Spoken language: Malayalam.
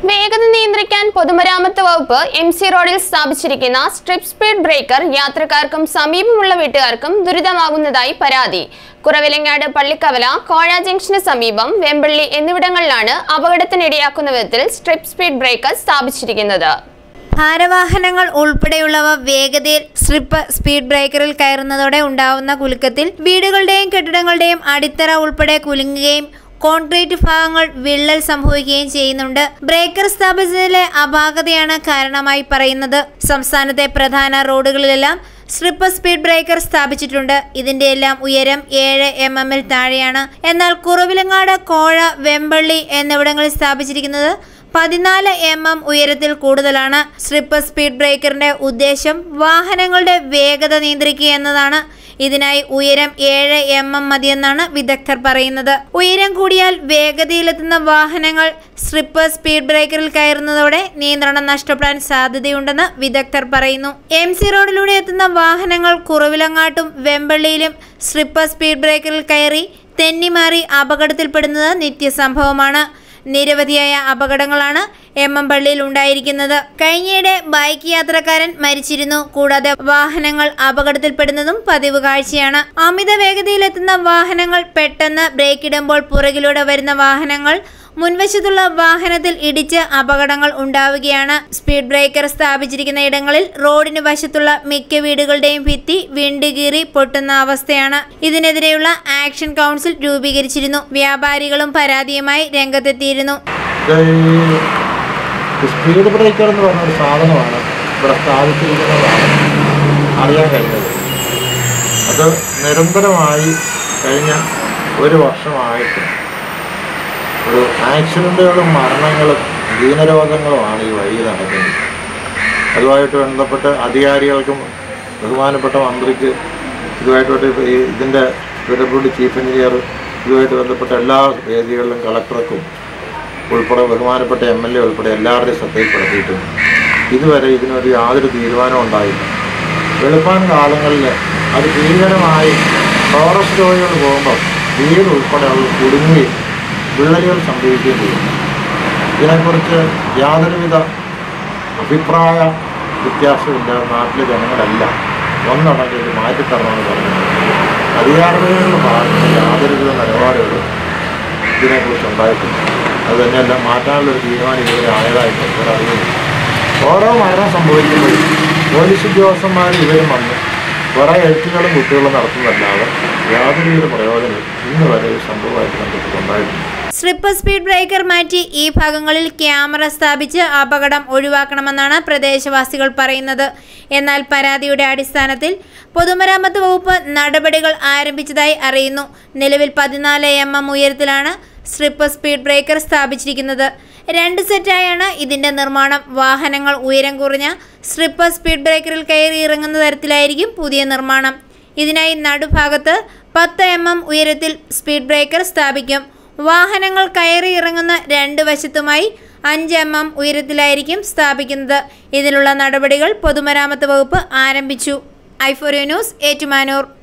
വേഗത നിയന്ത്രിക്കാൻ പൊതുമരാമത്ത് വകുപ്പ് എം സി റോഡിൽ സ്ഥാപിച്ചിരിക്കുന്ന സ്ട്രിപ്പ് സ്പീഡ് ബ്രേക്കർ യാത്രക്കാർക്കും സമീപമുള്ള വീട്ടുകാർക്കും ദുരിതമാകുന്നതായി പരാതി കുറവിലങ്ങാട് പള്ളിക്കവല കോഴ ജംഗ്ഷന് സമീപം വെമ്പള്ളി എന്നിവിടങ്ങളിലാണ് അപകടത്തിനിടയാക്കുന്ന വിധത്തിൽ സ്ട്രിപ്പ് സ്പീഡ് ബ്രേക്കർ സ്ഥാപിച്ചിരിക്കുന്നത് ഭാരവാഹനങ്ങൾ ഉൾപ്പെടെയുള്ളവ വേഗതയിൽ സ്ട്രിപ്പ് സ്പീഡ് ബ്രേക്കറിൽ കയറുന്നതോടെ ഉണ്ടാവുന്ന കുലുക്കത്തിൽ വീടുകളുടെയും കെട്ടിടങ്ങളുടെയും അടിത്തറ ഉൾപ്പെടെ കുലുങ്ങുകയും കോൺക്രീറ്റ് ഭാഗങ്ങൾ വിള്ളൽ സംഭവിക്കുകയും ചെയ്യുന്നുണ്ട് ബ്രേക്കർ സ്ഥാപിച്ചതിലെ അപാകതയാണ് കാരണമായി പറയുന്നത് സംസ്ഥാനത്തെ പ്രധാന റോഡുകളിലെല്ലാം സ്ട്രിപ്പ് സ്പീഡ് ബ്രേക്കർ സ്ഥാപിച്ചിട്ടുണ്ട് ഇതിന്റെ എല്ലാം ഉയരം ഏഴ് എം എമ്മിൽ താഴെയാണ് എന്നാൽ കുറവിലങ്ങാട് കോഴ വെമ്പള്ളി എന്നിവിടങ്ങളിൽ സ്ഥാപിച്ചിരിക്കുന്നത് പതിനാല് എം എം ഉയരത്തിൽ കൂടുതലാണ് സ്ട്രിപ്പ് സ്പീഡ് ബ്രേക്കറിന്റെ ഉദ്ദേശം വാഹനങ്ങളുടെ വേഗത നിയന്ത്രിക്കുക എന്നതാണ് ഇതിനായി ഉയരം ഏഴ് എം എം മതിയെന്നാണ് വിദഗ്ധർ പറയുന്നത് ഉയരം കൂടിയാൽ വേഗതയിലെത്തുന്ന വാഹനങ്ങൾ സ്ട്രിപ്പ് സ്പീഡ് ബ്രേക്കറിൽ കയറുന്നതോടെ നിയന്ത്രണം നഷ്ടപ്പെടാൻ സാധ്യതയുണ്ടെന്ന് വിദഗ്ധർ പറയുന്നു എം സി റോഡിലൂടെ എത്തുന്ന വാഹനങ്ങൾ കുറവിലങ്ങാട്ടും വെമ്പള്ളിയിലും സ്ട്രിപ്പ് സ്പീഡ് ബ്രേക്കറിൽ കയറി തെന്നിമാറി അപകടത്തിൽപ്പെടുന്നത് നിത്യസംഭവമാണ് നിരവധിയായ അപകടങ്ങളാണ് എം എം പള്ളിയിൽ ഉണ്ടായിരിക്കുന്നത് കഴിഞ്ഞയിടെ ബൈക്ക് യാത്രക്കാരൻ മരിച്ചിരുന്നു കൂടാതെ വാഹനങ്ങൾ അപകടത്തിൽപ്പെടുന്നതും പതിവ് കാഴ്ചയാണ് അമിത വേഗതയിലെത്തുന്ന വാഹനങ്ങൾ പെട്ടെന്ന് ബ്രേക്ക് ഇടുമ്പോൾ പുറകിലൂടെ വരുന്ന വാഹനങ്ങൾ മുൻവശത്തുള്ള വാഹനത്തിൽ ഇടിച്ച് അപകടങ്ങൾ ഉണ്ടാവുകയാണ് സ്പീഡ് ബ്രേക്കർ സ്ഥാപിച്ചിരിക്കുന്ന ഇടങ്ങളിൽ റോഡിന് വശത്തുള്ള മിക്ക വീടുകളുടെയും ഭിത്തി വിണ്ടുകീറി പൊട്ടുന്ന അവസ്ഥയാണ് ഇതിനെതിരെയുള്ള ആക്ഷൻ കൗൺസിൽ രൂപീകരിച്ചിരുന്നു വ്യാപാരികളും പരാതിയുമായി രംഗത്തെത്തിയിരുന്നു ഇത് ഈ സ്പീഡ് ബ്രേക്കർ എന്ന് പറഞ്ഞ ഒരു സാധനമാണ് ഇവിടെ സ്ഥാപിച്ചിരിക്കുന്നതാണ് അറിയാൻ കഴിഞ്ഞത് അത് നിരന്തരമായി കഴിഞ്ഞ ഒരു വർഷമായിട്ട് ഒരു ആക്സിഡൻറ്റുകളും മരണങ്ങളും ദീനരോഗങ്ങളുമാണ് ഈ വഴി നടക്കുന്നത് അതുമായിട്ട് ബന്ധപ്പെട്ട് അധികാരികൾക്കും ബഹുമാനപ്പെട്ട മന്ത്രിക്ക് ഇതുമായിട്ട് ഈ ഇതിൻ്റെ ഡെപ്യൂട്ടി ചീഫ് എഞ്ചിനീയർ ഇതുമായിട്ട് ബന്ധപ്പെട്ട എല്ലാ വേദികളിലും കളക്ടർക്കും ഉൾപ്പെടെ ബഹുമാനപ്പെട്ട എം എൽ എ ഉൾപ്പെടെ എല്ലാവരുടെയും ശ്രദ്ധയിൽപ്പെടുത്തിയിട്ടുണ്ട് ഇതുവരെ ഇതിനൊരു യാതൊരു തീരുമാനവും ഉണ്ടായില്ല വെളുപ്പാൻ കാലങ്ങളിൽ അത് ഭീകരമായി ഫോറസ്റ്റ് ജോലികൾ പോകുമ്പോൾ വീട് ഉൾപ്പെടെയുള്ള കുടുങ്ങുകയും വിള്ളലുകൾ സംഭവിക്കുകയും ചെയ്യും ഇതിനെക്കുറിച്ച് യാതൊരുവിധ അഭിപ്രായ വ്യത്യാസമില്ല നാട്ടിലെ ജനങ്ങളെല്ലാം ഒന്നടങ്കം ഇത് മാറ്റിത്തരണമെന്ന് പറയുന്നത് അധികാരികളുടെ ഭാഗത്ത് യാതൊരുവിധ നിലപാടുകളും ഇതിനെക്കുറിച്ച് ഉണ്ടായിട്ടില്ല അത് തന്നെയല്ല മാറ്റാനുള്ളൊരു തീരുമാനം ഇതുവരെ ആയതായിട്ട് ഇവരറിയുന്നു ഓരോ മരണം സംഭവിക്കുമ്പോഴും പോലീസ് ഉദ്യോഗസ്ഥന്മാർ ഇവരും വന്ന് കുറേ എഴുത്തുകളും കുട്ടികളും നടത്തുന്നതല്ലാതെ യാതൊരുവിധ പ്രയോജനം ഇന്ന് വരെ ഈ സംഭവമായിട്ട് ബന്ധപ്പെട്ടുണ്ടായിട്ടില്ല സ്ട്രിപ്പ് സ്പീഡ് ബ്രേക്കർ മാറ്റി ഈ ഭാഗങ്ങളിൽ ക്യാമറ സ്ഥാപിച്ച് അപകടം ഒഴിവാക്കണമെന്നാണ് പ്രദേശവാസികൾ പറയുന്നത് എന്നാൽ പരാതിയുടെ അടിസ്ഥാനത്തിൽ പൊതുമരാമത്ത് വകുപ്പ് നടപടികൾ ആരംഭിച്ചതായി അറിയുന്നു നിലവിൽ പതിനാല് എം എം ഉയരത്തിലാണ് സ്ട്രിപ്പ് സ്പീഡ് ബ്രേക്കർ സ്ഥാപിച്ചിരിക്കുന്നത് രണ്ട് സെറ്റായാണ് ഇതിന്റെ നിർമ്മാണം വാഹനങ്ങൾ ഉയരം കുറഞ്ഞ സ്ട്രിപ്പ് സ്പീഡ് ബ്രേക്കറിൽ കയറി ഇറങ്ങുന്ന തരത്തിലായിരിക്കും പുതിയ നിർമ്മാണം ഇതിനായി നടുഭാഗത്ത് പത്ത് എം എം ഉയരത്തിൽ സ്പീഡ് ബ്രേക്കർ സ്ഥാപിക്കും വാഹനങ്ങൾ കയറി ഇറങ്ങുന്ന രണ്ട് വശത്തുമായി അഞ്ച് എം എം ഉയരത്തിലായിരിക്കും സ്ഥാപിക്കുന്നത് ഇതിനുള്ള നടപടികൾ പൊതുമരാമത്ത് വകുപ്പ് ആരംഭിച്ചു ഐഫോറിയോ ന്യൂസ് ഏറ്റുമാനൂർ